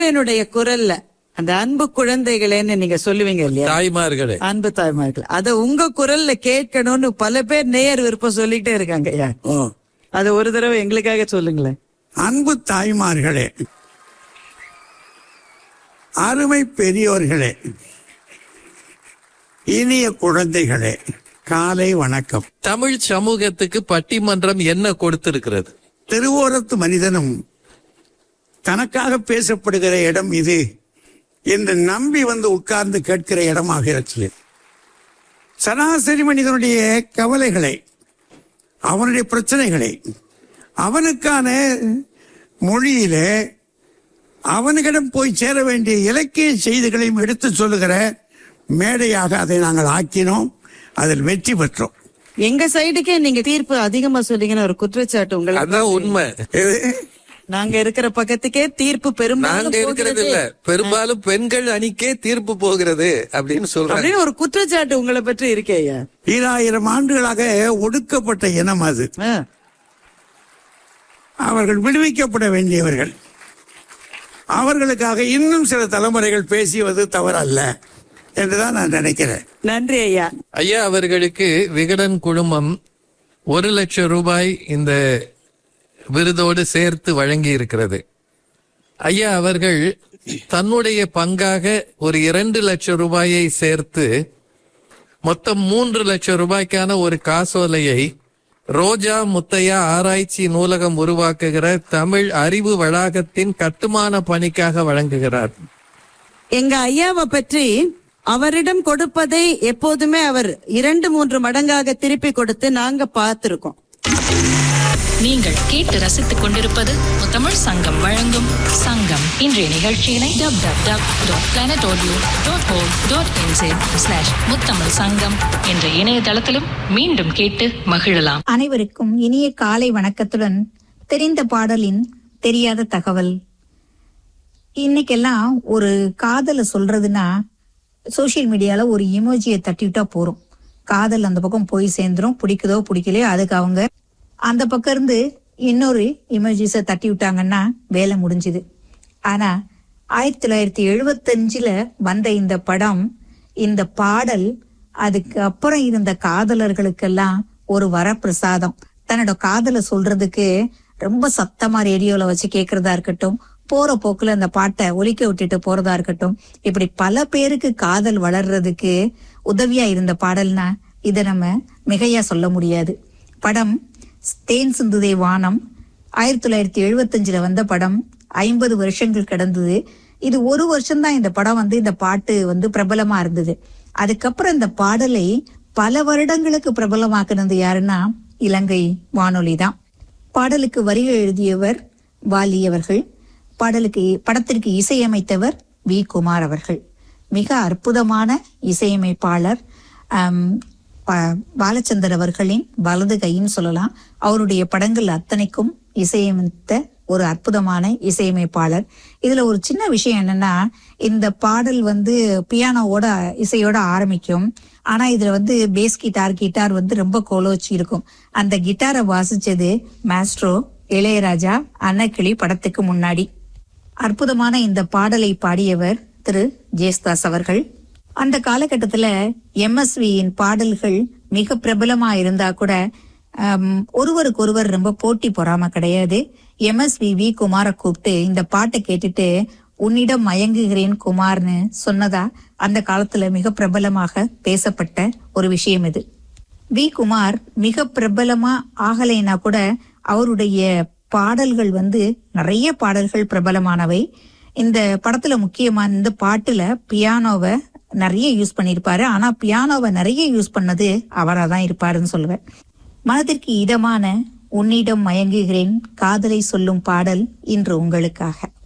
என்னுடைய குரல்ல அந்த அன்பு குழந்தைகளேன்னு நீங்க சொல்லுவீங்க இல்லையா தாய்மார்களே அன்பு தாய்மார்கள் அத உங்க குரல்ல கேட்கணும்னு பல பேர் நேயர் விருப்பம் சொல்லிட்டே இருக்காங்க ஐயா ஓ அத ஒரு தடவை எங்களுக்காக சொல்லுங்களேன் அன்பு தாய்மார்களே அருமை பெரியோர்களே இனிய குழந்தைகளே காலை வணக்கம் தமிழ் சமூகத்துக்கு பட்டிமன்றம் என்ன கொடுத்திருக்கிறது திருவோரத்து மனிதனும் தனக்காக பேசப்படுகிற இடம் இது என்று நம்பி வந்து உட்கார்ந்து கேட்கிற இடமாக இருக்கிறது சராசரி மனிதனுடைய கவலைகளை அவனுடைய பிரச்சனைகளை அவனுக்கான மொழியிலே அவனுக்கிடம் போய் சேர வேண்டிய இலக்கிய செய்திகளையும் எடுத்து சொல்லுகிற மேடையாக அதை நாங்கள் ஆக்கினோம் அதில் வெற்றி பெற்றோம் எங்க சைடுக்கே நீங்க தீர்ப்பு அதிகமா சொன்னீங்கன்னு ஒரு குற்றச்சாட்டு உங்களுக்கு அதான் உண்மை இது நாங்க இருக்கிற பக்கத்துக்கே தீர்ப்பு பெரும்பாலும் நாங்க இருக்கிறது போகிறது. இல்ல பெரும்பாலும் பெண்கள் அணிக்கே தீர்ப்பு போகிறது அப்படின்னு சொல்றாங்க அப்படின்னு ஒரு குற்றச்சாட்டு உங்களை பற்றி இருக்கே ஐயா ஈராயிரம் ஆண்டுகளாக ஒடுக்கப்பட்ட இனம் அது ஆ. அவர்கள் விடுவிக்கப்பட வேண்டியவர்கள் அவர்களுக்காக இன்னும் சில தலைமுறைகள் பேசியது தவறல்ல என்றுதான் நான் நினைக்கிறேன் நன்றி ஐயா ஐயா அவர்களுக்கு விகடன் குழுமம் ஒரு லட்சம் ரூபாய் இந்த விருதோடு சேர்த்து வழங்கி இருக்கிறது ஐயா அவர்கள் தன்னுடைய பங்காக ஒரு இரண்டு லட்சம் ரூபாயை சேர்த்து மொத்தம் மூன்று லட்சம் ரூபாய்க்கான ஒரு காசோலையை ரோஜா முத்தையா ஆராய்ச்சி நூலகம் உருவாக்குகிற தமிழ் அறிவு வளாகத்தின் கட்டுமான பணிக்காக வழங்குகிறார் எங்க ஐயாவை பற்றி அவரிடம் கொடுப்பதை எப்போதுமே அவர் இரண்டு மூன்று மடங்காக திருப்பி கொடுத்து நாங்க பார்த்திருக்கோம் நீங்கள் கேட்டு ரசித்துக் கொண்டிருப்பது முத்தமிழ் சங்கம் வழங்கும் சங்கம் இன்றைய நிகழ்ச்சியினை W W W dot planet audio dot O dot slash Muthamizh Sangam என்ற இணையதளத்திலும் மீண்டும் கேட்டு மகிழலாம் அனைவருக்கும் இனிய காலை வணக்கத்துடன் தெரிந்த பாடலின் தெரியாத தகவல் இன்னைக்கெல்லாம் ஒரு காதலை சொல்றதுன்னா சோஷியல் மீடியால ஒரு இமோஜியை தட்டிவிட்டா போறோம் காதல் அந்த பக்கம் போய் சேர்ந்துரும் பிடிக்குதோ பிடிக்கலையோ அதுக்கு அவங்க அந்த பக்கம் இருந்து இன்னொரு இமோஜிஸை தட்டி விட்டாங்கன்னா வேலை முடிஞ்சுது ஆனா ஆயிரத்தி தொள்ளாயிரத்தி எழுபத்தஞ்சுல வந்த இந்த படம் இந்த பாடல் அதுக்கு அப்புறம் இருந்த காதலர்களுக்கெல்லாம் ஒரு வரப்பிரசாதம் தன்னோட காதலை சொல்றதுக்கு ரொம்ப சத்தமா ரேடியோல வச்சு கேக்குறதா இருக்கட்டும் போற போக்குல அந்த பாட்டை ஒலிக்க விட்டுட்டு போறதா இருக்கட்டும் இப்படி பல பேருக்கு காதல் வளர்றதுக்கு உதவியா இருந்த பாடல்னா இதை நம்ம மிகையா சொல்ல முடியாது படம் தேன் சிந்துதே வானம் ஆயிரத்தி தொள்ளாயிரத்தி எழுபத்தஞ்சுல வந்த படம் ஐம்பது வருஷங்கள் கடந்தது இது ஒரு வருஷம்தான் இந்த படம் வந்து இந்த பாட்டு வந்து பிரபலமா இருந்தது அதுக்கப்புறம் இந்த பாடலை பல வருடங்களுக்கு பிரபலமாக்குனது யாருன்னா இலங்கை வானொலி தான் பாடலுக்கு வரிகள் எழுதியவர் வாலி அவர்கள் பாடலுக்கு படத்திற்கு இசையமைத்தவர் வி குமார் அவர்கள் மிக அற்புதமான இசையமைப்பாளர் ஆம், ப- பாலச்சந்தர் அவர்களின் வலது கைன்னு சொல்லலாம் அவருடைய படங்கள் அத்தனைக்கும் இசையமைத்த ஒரு அற்புதமான இசையமைப்பாளர் இதுல ஒரு சின்ன விஷயம் என்னன்னா இந்த பாடல் வந்து பியானோவோட இசையோட ஆரம்பிக்கும் ஆனா இதுல வந்து பேஸ் கிட்டார் கிட்டார் வந்து ரொம்ப கோலோச்சி இருக்கும் அந்த கிட்டாரை வாசிச்சது மாஸ்ட்ரோ இளையராஜா அன்னக்கிளி படத்துக்கு முன்னாடி அற்புதமான இந்த பாடலை பாடியவர் திரு ஜேஸ்தாஸ் அவர்கள் அந்த காலகட்டத்துல எம்எஸ்வியின் பாடல்கள் மிக பிரபலமா இருந்தா கூட ஆம், ஒருவருக்கொருவர் ரொம்ப போட்டி பொறாம கிடையாது எம்எஸ்வி வி குமார கூப்பிட்டு இந்த பாட்டை கேட்டுட்டு உன்னிடம் மயங்குகிறேன் குமார்னு சொன்னதா அந்த காலத்துல மிக பிரபலமாக பேசப்பட்ட ஒரு விஷயம் இது வி குமார் மிக பிரபலமா ஆகலைன்னா கூட அவருடைய பாடல்கள் வந்து நிறைய பாடல்கள் பிரபலமானவை இந்த படத்துல முக்கியமான இந்த பாட்டுல பியானோவை நிறைய யூஸ் பண்ணியிருப்பாரு ஆனா பியானோவை நிறைய யூஸ் பண்ணது அவரா தான் இருப்பாருன்னு சொல்லுவேன் மனதிற்கு இதமான உன்னிடம் மயங்குகிறேன் காதலை சொல்லும் பாடல் இன்று உங்களுக்காக